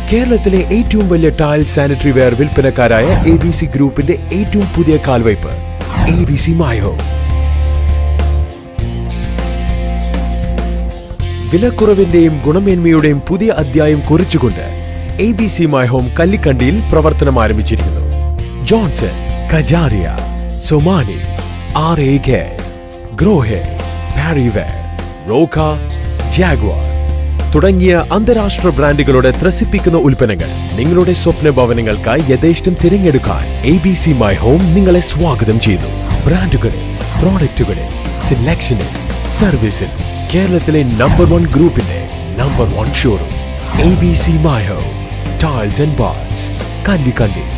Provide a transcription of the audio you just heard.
കേരളത്തിലെ ഏറ്റവും വലിയ ടൈൽ സാനിറ്ററി വെയർ വിൽപ്പനക്കാരായ എ ബി സി ഗ്രൂപ്പിന്റെ ഏറ്റവും പുതിയ കാൽവയ്പ് എ ബി സി മായോ വിലക്കുറവിന്റെയും ഗുണമേന്മയുടെയും പുതിയ അധ്യായം കുറിച്ചുകൊണ്ട് A B C my home കല്ലിക്കണ്ടിയിൽ പ്രവർത്തനം ആരംഭിച്ചിരിക്കുന്നു Johnson Kajaria Somany R A K Grohe Parryware Roca Jaguar തുടങ്ങിയ അന്താരാഷ്ട്ര ബ്രാൻഡുകളുടെ ത്രസിപ്പിക്കുന്ന ഉൽപ്പന്നങ്ങൾ നിങ്ങളുടെ സ്വപ്ന ഭവനങ്ങൾക്കായി യഥേഷ്ടം തിരഞ്ഞെടുക്കാൻ A B C my home നിങ്ങളെ സ്വാഗതം ചെയ്തു ബ്രാൻഡുകളിൽ പ്രോഡക്റ്റുകളിൽ സെലക്ഷനിൽ സർവീസിൽ കേരളത്തിലെ നമ്പർ വൺ ഗ്രൂപ്പിന്റെ number one showroom A B C my home tiles and baths Kallikkandy